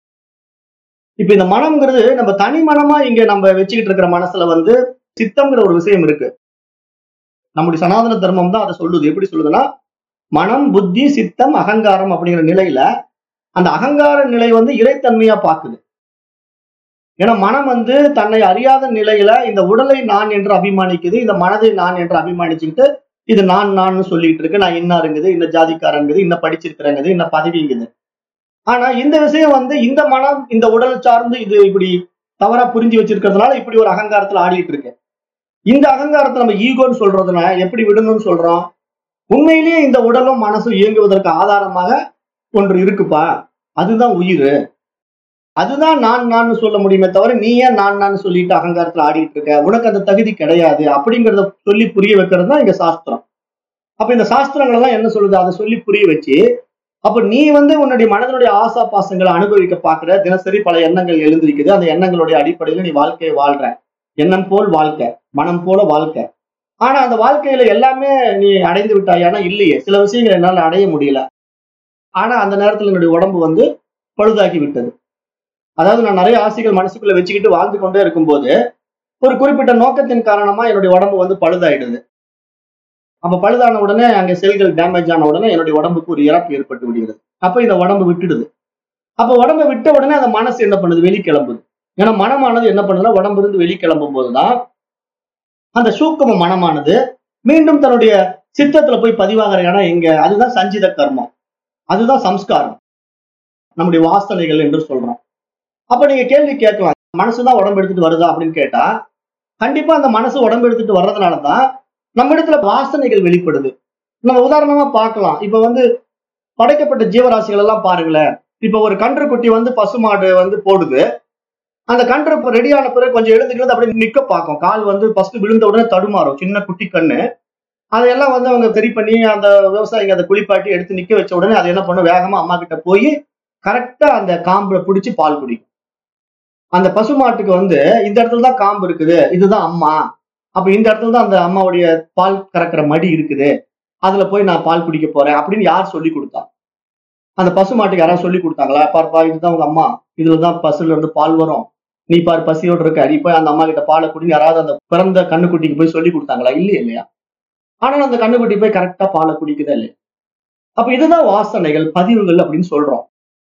இப்ப இந்த மனம்ங்கிறது நம்ம தனி மனமா இங்க நம்ம வச்சுக்கிட்டு இருக்கிற மனசுல வந்து சித்தம்ங்கிற ஒரு விஷயம் இருக்கு நம்முடைய சனாதன தர்மம் தான் அதை சொல்லுது எப்படி சொல்லுதுன்னா மனம் புத்தி சித்தம் அகங்காரம் அப்படிங்கிற நிலையில அந்த அகங்கார நிலை வந்து இறைத்தன்மையா பாக்குது ஏன்னா மனம் வந்து தன்னை அறியாத நிலையில இந்த உடலை நான் என்று அபிமானிக்குது இந்த மனதை நான் என்று அபிமானிச்சுக்கிட்டு இது நான் நான் சொல்லிட்டு இருக்கு நான் இன்னாருங்குது இந்த ஜாதிக்காரங்குது இன்ன படிச்சிருக்கிறேங்குது இன்ன பதவிங்குது ஆனா இந்த விஷயம் வந்து இந்த மனம் இந்த உடல் சார்ந்து இது இப்படி தவறா புரிஞ்சு வச்சிருக்கிறதுனால இப்படி ஒரு அகங்காரத்துல ஆடிட்டு இருக்கு இந்த அகங்காரத்தை நம்ம ஈகோன்னு சொல்றதுனா எப்படி விடணும்னு சொல்றோம் உண்மையிலேயே இந்த உடலும் மனசும் இயங்குவதற்கு ஆதாரமாக ஒன்று இருக்குப்பா அதுதான் உயிர் அதுதான் நான் நான் சொல்ல முடியுமே தவிர நீ ஏன் நான் நான் சொல்லிட்டு அகங்காரத்துல ஆடிட்டு இருக்க உனக்கு அந்த தகுதி கிடையாது அப்படிங்கறத சொல்லி புரிய வைக்கிறது தான் இங்க சாஸ்திரம் அப்ப இந்த சாஸ்திரங்கள் எல்லாம் என்ன சொல்லுது அதை சொல்லி புரிய வச்சு அப்ப நீ வந்து உன்னுடைய மனதனுடைய ஆசா பாசங்களை அனுபவிக்க பாக்குற தினசரி பல எண்ணங்கள் எழுந்திருக்குது அந்த எண்ணங்களுடைய அடிப்படையில நீ வாழ்க்கையை வாழ்ற எண்ணம் போல் வாழ்க்கை மனம் போல வாழ்க்கை ஆனா அந்த வாழ்க்கையில எல்லாமே நீ அடைந்து விட்டாயானா இல்லையே சில விஷயங்கள் என்னால அடைய முடியல ஆனா அந்த நேரத்துல என்னுடைய உடம்பு வந்து பழுதாக்கி விட்டது அதாவது நான் நிறைய ஆசைகள் மனசுக்குள்ள வச்சுக்கிட்டு வாழ்ந்து கொண்டே இருக்கும்போது ஒரு குறிப்பிட்ட நோக்கத்தின் காரணமா என்னுடைய உடம்பு வந்து பழுதாயிடுது அப்ப பழுதான உடனே அங்க செல்கள் டேமேஜ் ஆன உடனே என்னுடைய உடம்புக்கு ஒரு இறப்பு ஏற்பட்டு விடுகிறது அப்ப இந்த உடம்பு விட்டுடுது அப்ப உடம்பை விட்ட உடனே அந்த மனசு என்ன பண்ணுது வெளிக்கிளம்புது ஏன்னா மனமானது என்ன பண்ணுதுன்னா உடம்பு இருந்து வெளிக்கிளம்பும் போதுதான் அந்த சூக்கம மனமானது மீண்டும் தன்னுடைய சித்தத்துல போய் பதிவாகிற இடம் எங்க அதுதான் சஞ்சித கர்மம் அதுதான் சம்ஸ்காரம் நம்முடைய வாசனைகள் என்று சொல்றோம் அப்ப நீங்க கேள்வி கேட்கலாம் மனசுதான் உடம்பு எடுத்துட்டு வருதா அப்படின்னு கேட்டா கண்டிப்பா அந்த மனசு உடம்பு எடுத்துட்டு வர்றதுனாலதான் நம்ம இடத்துல வாசனைகள் வெளிப்படுது நம்ம உதாரணமா பார்க்கலாம் இப்ப வந்து படைக்கப்பட்ட ஜீவராசிகள் எல்லாம் பாருங்களேன் இப்ப ஒரு கன்று குட்டி வந்து பசுமாடு வந்து போடுது அந்த கன்று இப்ப ரெடி ஆன பிறகு கொஞ்சம் எழுந்துக்கிறது அப்படியே நிக்க பார்க்கும் கால் வந்து ஃபர்ஸ்ட் விழுந்த உடனே தடுமாறும் சின்ன குட்டி கண்ணு அதையெல்லாம் வந்து அவங்க சரி பண்ணி அந்த விவசாயிங்க அதை குளிப்பாட்டி எடுத்து நிக்க வச்ச உடனே அதை என்ன பண்ணும் வேகமா அம்மா கிட்ட போய் கரெக்டா அந்த காம்புல பிடிச்சி பால் குடிக்கும் அந்த பசுமாட்டுக்கு வந்து இந்த இடத்துல தான் காம்பு இருக்குது இதுதான் அம்மா அப்ப இந்த இடத்துல தான் அந்த அம்மாவுடைய பால் கறக்கிற மடி இருக்குது அதுல போய் நான் பால் குடிக்க போறேன் அப்படின்னு யார் சொல்லி கொடுத்தா அந்த பசுமாட்டுக்கு யாராவது சொல்லி கொடுத்தாங்களா பார்ப்பா இதுதான் உங்க அம்மா இதுலதான் பசுல இருந்து பால் வரும் நீ பாரு பசியோடு இருக்க நீ போய் அந்த அம்மா கிட்ட பாலை குடி யாராவது அந்த பிறந்த கண்ணுக்குட்டிக்கு போய் சொல்லி கொடுத்தாங்களா இல்லையா இல்லையா ஆனால் அந்த கண்ணுக்குட்டி போய் கரெக்டா பாலை குடிக்குதா இல்லையா அப்ப இதுதான் வாசனைகள் பதிவுகள் அப்படின்னு சொல்றோம்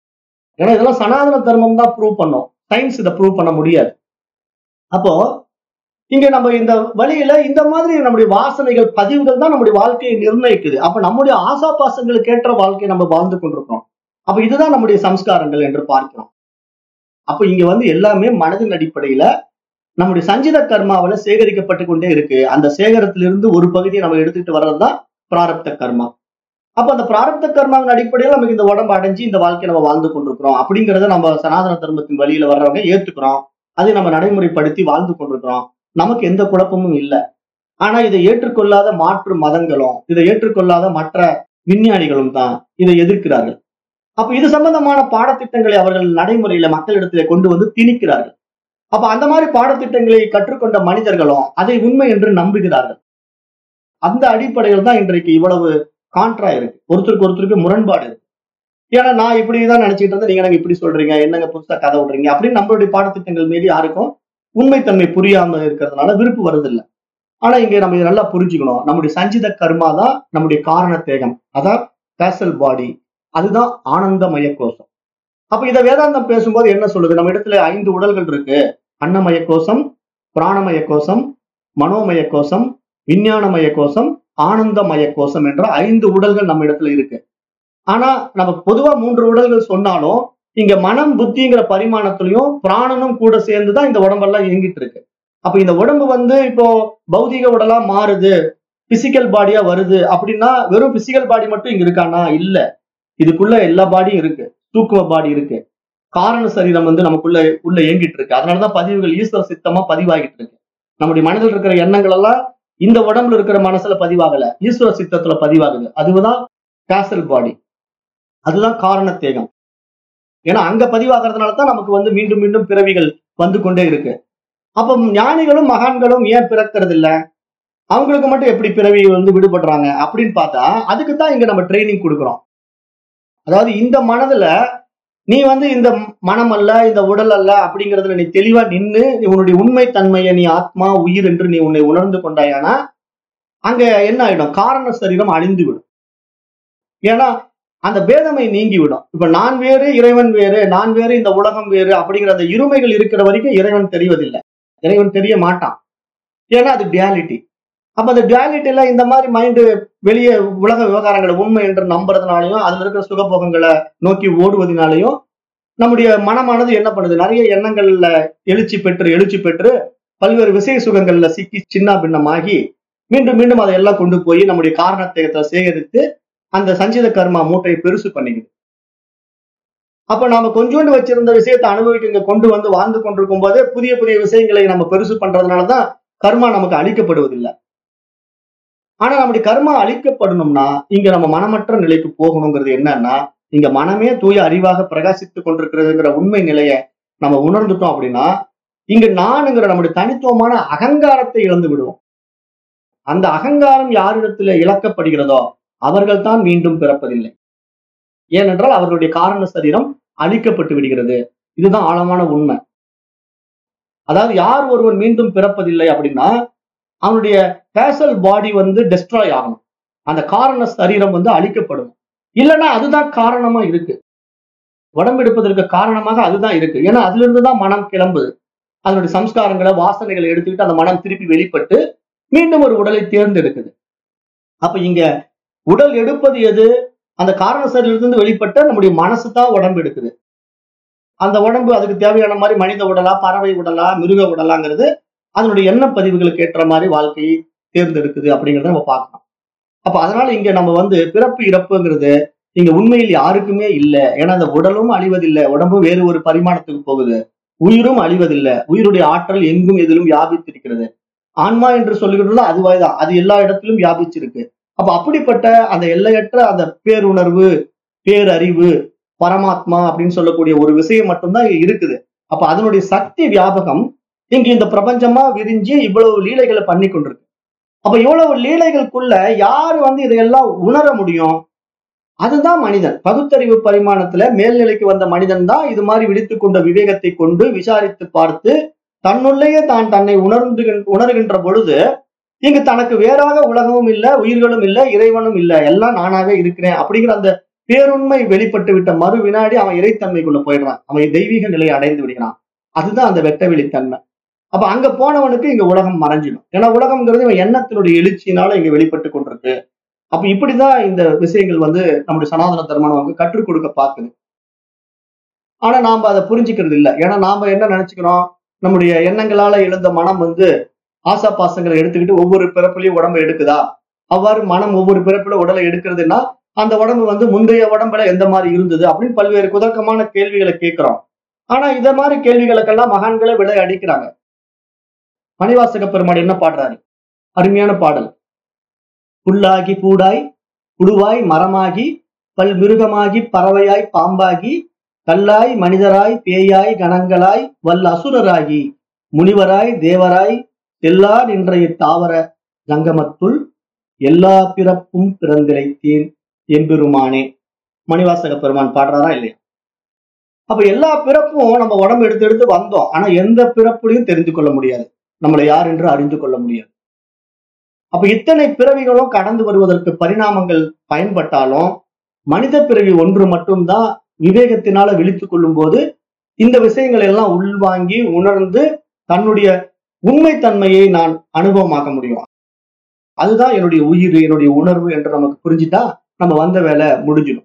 ஏன்னா இதெல்லாம் சனாதன தர்மம் தான் ப்ரூவ் பண்ணும் சயின்ஸ் இதை ப்ரூவ் பண்ண முடியாது அப்போ இங்க நம்ம இந்த வழியில இந்த மாதிரி நம்முடைய வாசனைகள் பதிவுகள் தான் நம்முடைய வாழ்க்கையை நிர்ணயிக்குது அப்ப நம்முடைய ஆசா பாசங்களுக்கு ஏற்ற வாழ்க்கையை நம்ம வாழ்ந்து கொண்டிருக்கிறோம் அப்ப இதுதான் நம்முடைய சம்ஸ்காரங்கள் என்று பார்க்கிறோம் அப்ப இங்க வந்து எல்லாமே மனதின் அடிப்படையில நம்முடைய சஞ்சித கர்மாவில சேகரிக்கப்பட்டு கொண்டே இருக்கு அந்த சேகரத்திலிருந்து ஒரு பகுதியை நம்ம எடுத்துட்டு வர்றதுதான் பிராரப்த கர்மா அப்ப அந்த பிராரப்த கர்மாவின் அடிப்படையில் நமக்கு இந்த உடம்பு அடைஞ்சு இந்த வாழ்க்கையை நம்ம வாழ்ந்து கொண்டிருக்கிறோம் அப்படிங்கறத நம்ம சனாதன தர்மத்தின் வழியில வர்றவங்க ஏத்துக்கிறோம் அதை நம்ம நடைமுறைப்படுத்தி வாழ்ந்து கொண்டிருக்கிறோம் நமக்கு எந்த குழப்பமும் இல்லை ஆனா இதை ஏற்றுக்கொள்ளாத மாற்று மதங்களும் இதை ஏற்றுக்கொள்ளாத மற்ற விஞ்ஞானிகளும் தான் இதை எதிர்க்கிறார்கள் அப்ப இது சம்பந்தமான பாடத்திட்டங்களை அவர்கள் நடைமுறையில மக்களிடத்திலே கொண்டு வந்து திணிக்கிறார்கள் அப்ப அந்த மாதிரி பாடத்திட்டங்களை கற்றுக்கொண்ட மனிதர்களும் அதை உண்மை என்று நம்புகிறார்கள் அந்த அடிப்படையில் தான் இன்றைக்கு இவ்வளவு கான்ட்ரா இருக்கு ஒருத்தருக்கு ஒருத்தருக்கு முரண்பாடு இருக்கு ஏன்னா நான் இப்படிதான் நினைச்சிட்டு இருந்தேன் நீங்க எனக்கு இப்படி சொல்றீங்க என்னங்க புதுசா கதை விடுறீங்க அப்படின்னு நம்மளுடைய பாடத்திட்டங்கள் மீது யாருக்கும் உண்மைத்தன்மை புரியாம இருக்கிறதுனால விருப்பு வருதில்லை ஆனா இங்க நம்ம இதை நல்லா புரிஞ்சுக்கணும் நம்முடைய சஞ்சித கர்மா தான் நம்முடைய காரண தேகம் அதான் பேசல் பாடி அதுதான் ஆனந்தமய கோஷம் அப்ப இதை வேதாந்தம் பேசும்போது என்ன சொல்லுது நம்ம இடத்துல ஐந்து உடல்கள் இருக்கு அன்னமய கோஷம் பிராணமய கோஷம் மனோமய கோஷம் விஞ்ஞானமய கோஷம் ஆனந்தமய கோஷம் என்ற ஐந்து உடல்கள் நம்ம இடத்துல இருக்கு ஆனா நம்ம பொதுவா மூன்று உடல்கள் சொன்னாலும் இங்க மனம் புத்திங்கிற பரிமாணத்திலையும் பிராணனும் கூட சேர்ந்துதான் இந்த உடம்பெல்லாம் இயங்கிட்டு இருக்கு அப்ப இந்த உடம்பு வந்து இப்போ பௌதிக உடலா மாறுது பிசிக்கல் பாடியா வருது அப்படின்னா வெறும் பிசிக்கல் பாடி மட்டும் இங்க இருக்கானா இல்ல இதுக்குள்ள எல்லா பாடியும் இருக்கு தூக்குவ பாடி இருக்கு காரண சரீரம் வந்து நமக்குள்ள உள்ள இயங்கிட்டு இருக்கு அதனாலதான் பதிவுகள் ஈஸ்வர சித்தமா பதிவாகிட்டு இருக்கு நம்முடைய மனதில் இருக்கிற எண்ணங்கள் எல்லாம் இந்த உடம்புல இருக்கிற மனசுல பதிவாகல ஈஸ்வர சித்தத்துல பதிவாகுது அதுதான் கேசல் பாடி அதுதான் காரண தேகம் ஏன்னா அங்க பதிவாகிறதுனால தான் நமக்கு வந்து மீண்டும் மீண்டும் பிறவிகள் வந்து கொண்டே இருக்கு அப்ப ஞானிகளும் மகான்களும் ஏன் பிறக்கிறது இல்ல அவங்களுக்கு மட்டும் எப்படி பிறவி வந்து விடுபடுறாங்க அப்படின்னு பார்த்தா அதுக்கு தான் இங்க நம்ம ட்ரைனிங் கொடுக்குறோம் அதாவது இந்த மனதுல நீ வந்து இந்த மனம் அல்ல இந்த உடல் அல்ல அப்படிங்கறதுல நீ தெளிவா நின்னு நீ உன்னுடைய உண்மை தன்மையை நீ ஆத்மா உயிர் என்று நீ உன்னை உணர்ந்து கொண்டாயானா அங்க என்ன ஆயிடும் காரண சரீரம் அழிந்து விடும் ஏன்னா அந்த பேதமை நீங்கிவிடும் இப்ப நான் வேறு இறைவன் வேறு நான் வேறு இந்த உலகம் வேறு அப்படிங்கிற அந்த இருமைகள் இருக்கிற வரைக்கும் இறைவன் தெரிவதில்லை இறைவன் தெரிய மாட்டான் ஏன்னா அது டியாலிட்டி அப்ப அந்த டியாலிட்டியில இந்த மாதிரி மைண்டு வெளியே உலக விவகாரங்களை உண்மை என்று நம்புறதுனாலையும் அதுல இருக்கிற சுகபோகங்களை நோக்கி ஓடுவதனாலையும் நம்முடைய மனமானது என்ன பண்ணுது நிறைய எண்ணங்கள்ல எழுச்சி பெற்று எழுச்சி பெற்று பல்வேறு விசய சுகங்கள்ல சிக்கி சின்ன பின்னமாகி மீண்டும் மீண்டும் அதையெல்லாம் கொண்டு போய் நம்முடைய காரணத்தை சேகரித்து அந்த சஞ்சித கர்மா மூட்டையை பெருசு பண்ணிக்குது அப்ப நாம கொஞ்சோண்டு வச்சிருந்த விஷயத்தை அனுபவிக்க இங்க கொண்டு வந்து வாழ்ந்து கொண்டிருக்கும் போதே புதிய புதிய விஷயங்களை நம்ம பெருசு பண்றதுனாலதான் கர்மா நமக்கு அழிக்கப்படுவதில்லை ஆனா நம்முடைய கர்மா அழிக்கப்படணும்னா இங்க நம்ம மனமற்ற நிலைக்கு போகணுங்கிறது என்னன்னா இங்க மனமே தூய அறிவாக பிரகாசித்துக் கொண்டிருக்கிறதுங்கிற உண்மை நிலையை நம்ம உணர்ந்துட்டோம் அப்படின்னா இங்க நானுங்கிற நம்முடைய தனித்துவமான அகங்காரத்தை இழந்து விடுவோம் அந்த அகங்காரம் யாரிடத்துல இழக்கப்படுகிறதோ அவர்கள் தான் மீண்டும் பிறப்பதில்லை ஏனென்றால் அவர்களுடைய காரண சரீரம் அழிக்கப்பட்டு விடுகிறது இதுதான் ஆழமான உண்மை அதாவது யார் ஒருவன் மீண்டும் பிறப்பதில்லை அப்படின்னா அவனுடைய பேசல் பாடி வந்து டெஸ்ட்ராய் ஆகணும் அந்த காரண சரீரம் வந்து அழிக்கப்படும் இல்லைன்னா அதுதான் காரணமா இருக்கு உடம்பு எடுப்பதற்கு காரணமாக அதுதான் இருக்கு ஏன்னா அதுல இருந்து தான் மனம் கிளம்புது அதனுடைய சம்ஸ்காரங்களை வாசனைகளை எடுத்துக்கிட்டு அந்த மனம் திருப்பி வெளிப்பட்டு மீண்டும் ஒரு உடலை தேர்ந்தெடுக்குது அப்ப இங்க உடல் எடுப்பது எது அந்த காரண சரீரத்திலிருந்து வெளிப்பட்ட நம்முடைய மனசு தான் உடம்பு எடுக்குது அந்த உடம்பு அதுக்கு தேவையான மாதிரி மனித உடலா பறவை உடலா மிருக உடலாங்கிறது அதனுடைய எண்ண பதிவுகளுக்கு ஏற்ற மாதிரி வாழ்க்கையை தேர்ந்தெடுக்குது அப்படிங்கிறத நம்ம பார்க்கலாம் அப்ப அதனால இங்க நம்ம வந்து பிறப்பு இறப்புங்கிறது இங்க உண்மையில் யாருக்குமே இல்லை ஏன்னா அந்த உடலும் அழிவதில்லை உடம்பு வேறு ஒரு பரிமாணத்துக்கு போகுது உயிரும் அழிவதில்லை உயிருடைய ஆற்றல் எங்கும் எதிலும் வியாபித்திருக்கிறது ஆன்மா என்று சொல்லுகிறதுல அதுவாய்தான் அது எல்லா இடத்திலும் வியாபிச்சிருக்கு அப்ப அப்படிப்பட்ட அந்த எல்லையற்ற அந்த பேருணர்வு பேரறிவு பரமாத்மா அப்படின்னு சொல்லக்கூடிய ஒரு விஷயம் மட்டும்தான் இங்க இருக்குது அப்ப அதனுடைய சக்தி வியாபகம் இங்க இந்த பிரபஞ்சமா விரிஞ்சு இவ்வளவு லீலைகளை பண்ணி கொண்டிருக்கு அப்ப இவ்வளவு லீலைகளுக்குள்ள யாரு வந்து இதையெல்லாம் உணர முடியும் அதுதான் மனிதன் பகுத்தறிவு பரிமாணத்துல மேல்நிலைக்கு வந்த மனிதன் தான் இது மாதிரி விழித்துக் கொண்ட விவேகத்தை கொண்டு விசாரித்து பார்த்து தன்னுள்ளேயே தான் தன்னை உணர்ந்து உணர்கின்ற பொழுது இங்கு தனக்கு வேறாக உலகமும் இல்லை உயிர்களும் இல்லை இறைவனும் இல்லை எல்லாம் நானாவே இருக்கிறேன் அப்படிங்கிற அந்த பேருண்மை வெளிப்பட்டு விட்ட மறு வினாடி அவன் இறைத்தன்மைக்குள்ள போயிடுறான் அவன் தெய்வீக நிலையை அடைந்து விடுகிறான் அதுதான் அந்த வெட்ட வெளித்தன்மை அப்ப அங்க போனவனுக்கு இங்க உலகம் மறைஞ்சிடும் ஏன்னா உலகம்ங்கிறது இவன் எண்ணத்தினுடைய எழுச்சியினால இங்க வெளிப்பட்டு கொண்டிருக்கு அப்ப இப்படிதான் இந்த விஷயங்கள் வந்து நம்முடைய சனாதன தர்மம் நமக்கு கற்றுக் கொடுக்க பார்க்குது ஆனா நாம அதை புரிஞ்சுக்கிறது இல்லை ஏன்னா நாம என்ன நினைச்சுக்கிறோம் நம்முடைய எண்ணங்களால எழுந்த மனம் வந்து ஆசா பாசங்களை எடுத்துக்கிட்டு ஒவ்வொரு பிறப்புலையும் உடம்பை எடுக்குதா அவ்வாறு மனம் ஒவ்வொரு பிறப்புல உடலை எடுக்கிறதுனா அந்த உடம்பு வந்து முந்தைய உடம்புல எந்த மாதிரி இருந்தது அப்படின்னு பல்வேறு குதர்க்கமான கேள்விகளை கேட்கிறோம் ஆனா இத மாதிரி கேள்விகளுக்கெல்லாம் மகான்களை விலை அடிக்கிறாங்க மணிவாசக பெருமாள் என்ன பாடுறாரு அருமையான பாடல் புல்லாகி பூடாய் புழுவாய் மரமாகி பல் மிருகமாகி பறவையாய் பாம்பாகி கல்லாய் மனிதராய் பேயாய் கணங்களாய் வல் அசுரராகி முனிவராய் தேவராய் எல்லா நின்ற இத்தாவர ஜங்கமத்துள் எல்லா பிறப்பும் பிறந்திரைத்தேன் எம்பெருமானே மணிவாசக பெருமான் பாடுறாரா இல்லையா அப்ப எல்லா பிறப்பும் நம்ம உடம்பு எடுத்து எடுத்து வந்தோம் ஆனா எந்த பிறப்புலையும் தெரிந்து கொள்ள முடியாது நம்மளை யார் என்று அறிந்து கொள்ள முடியாது அப்ப இத்தனை பிறவிகளும் கடந்து வருவதற்கு பரிணாமங்கள் பயன்பட்டாலும் மனித பிறவி ஒன்று மட்டும்தான் விவேகத்தினால விழித்துக் கொள்ளும் போது இந்த விஷயங்கள் எல்லாம் உள்வாங்கி உணர்ந்து தன்னுடைய உண்மைத்தன்மையை நான் அனுபவமாக்க முடியும் அதுதான் என்னுடைய உயிர் என்னுடைய உணர்வு என்று நமக்கு புரிஞ்சுட்டா நம்ம வந்த வேலை முடிஞ்சிடும்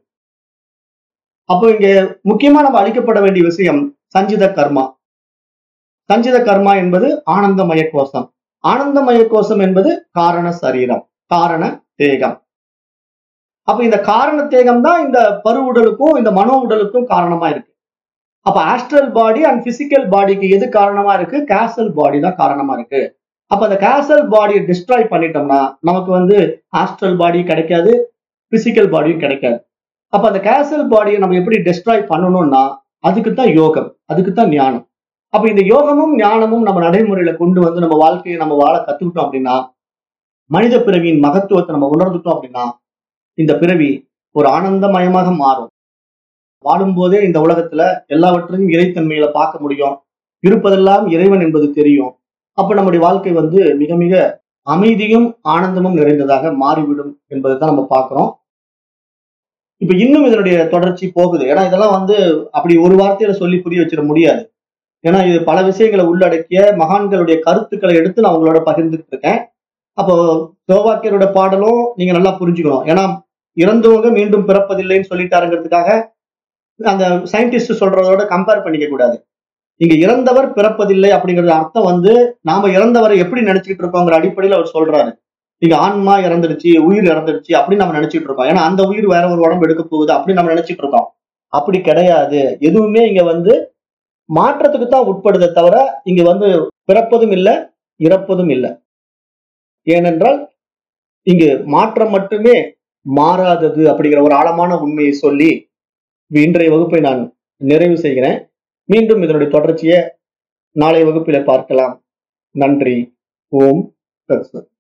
அப்போ இங்க முக்கியமா நம்ம அளிக்கப்பட வேண்டிய விஷயம் சஞ்சித கர்மா சஞ்சித கர்மா என்பது ஆனந்தமய கோஷம் ஆனந்தமய கோஷம் என்பது காரண சரீரம் காரண தேகம் அப்ப இந்த காரண தேகம் தான் இந்த பருவுடலுக்கும் இந்த மனோ உடலுக்கும் காரணமா இருக்கு அப்ப ஆஸ்ட்ரல் பாடி அண்ட் பிசிக்கல் பாடிக்கு எது காரணமா இருக்கு கேசல் பாடி தான் காரணமா இருக்கு அப்ப அந்த கேசல் பாடியை டிஸ்ட்ராய் பண்ணிட்டோம்னா நமக்கு வந்து ஆஸ்ட்ரல் பாடி கிடைக்காது பிசிக்கல் பாடியும் கிடைக்காது அப்ப அந்த கேசல் பாடியை நம்ம எப்படி டிஸ்ட்ராய் பண்ணணும்னா அதுக்கு தான் யோகம் அதுக்கு தான் ஞானம் அப்ப இந்த யோகமும் ஞானமும் நம்ம நடைமுறையில கொண்டு வந்து நம்ம வாழ்க்கையை நம்ம வாழ கத்துக்கிட்டோம் அப்படின்னா மனித பிறவியின் மகத்துவத்தை நம்ம உணர்ந்துட்டோம் அப்படின்னா இந்த பிறவி ஒரு ஆனந்தமயமாக மாறும் வாழும்போதே இந்த உலகத்துல எல்லாவற்றையும் இறைத்தன்மையில பார்க்க முடியும் இருப்பதெல்லாம் இறைவன் என்பது தெரியும் அப்ப நம்முடைய வாழ்க்கை வந்து மிக மிக அமைதியும் ஆனந்தமும் நிறைந்ததாக மாறிவிடும் என்பதை தான் நம்ம பார்க்கிறோம் இப்ப இன்னும் இதனுடைய தொடர்ச்சி போகுது ஏன்னா இதெல்லாம் வந்து அப்படி ஒரு வார்த்தையில சொல்லி புரிய வச்சிட முடியாது ஏன்னா இது பல விஷயங்களை உள்ளடக்கிய மகான்களுடைய கருத்துக்களை எடுத்து நான் உங்களோட பகிர்ந்துட்டு இருக்கேன் அப்போ சோவாக்கியரோட பாடலும் நீங்க நல்லா புரிஞ்சுக்கணும் ஏன்னா இறந்தவங்க மீண்டும் பிறப்பதில்லைன்னு சொல்லிட்டாருங்கிறதுக்காக அந்த சயின்டிஸ்ட் சொல்றதோட கம்பேர் பண்ணிக்க கூடாது இங்க இறந்தவர் பிறப்பதில்லை அப்படிங்கறது அர்த்தம் வந்து நாம இறந்தவரை எப்படி நினைச்சுக்கிட்டு இருக்கோங்கிற அடிப்படையில் அவர் சொல்றாரு இங்க ஆன்மா இறந்துடுச்சு உயிர் இறந்துடுச்சு அப்படின்னு நம்ம நினைச்சிட்டு இருக்கோம் ஏன்னா அந்த உயிர் வேற ஒரு உடம்பு எடுக்க போகுது அப்படி நம்ம நினைச்சிட்டு இருக்கோம் அப்படி கிடையாது எதுவுமே இங்க வந்து மாற்றத்துக்கு தான் உட்படுதே தவிர இங்க வந்து பிறப்பதும் இல்லை இறப்பதும் இல்லை ஏனென்றால் இங்கு மாற்றம் மட்டுமே மாறாதது அப்படிங்கிற ஒரு ஆழமான உண்மையை சொல்லி இன்றைய வகுப்பை நான் நிறைவு செய்கிறேன் மீண்டும் இதனுடைய தொடர்ச்சியை நாளைய வகுப்பில பார்க்கலாம் நன்றி ஓம் தத்சத்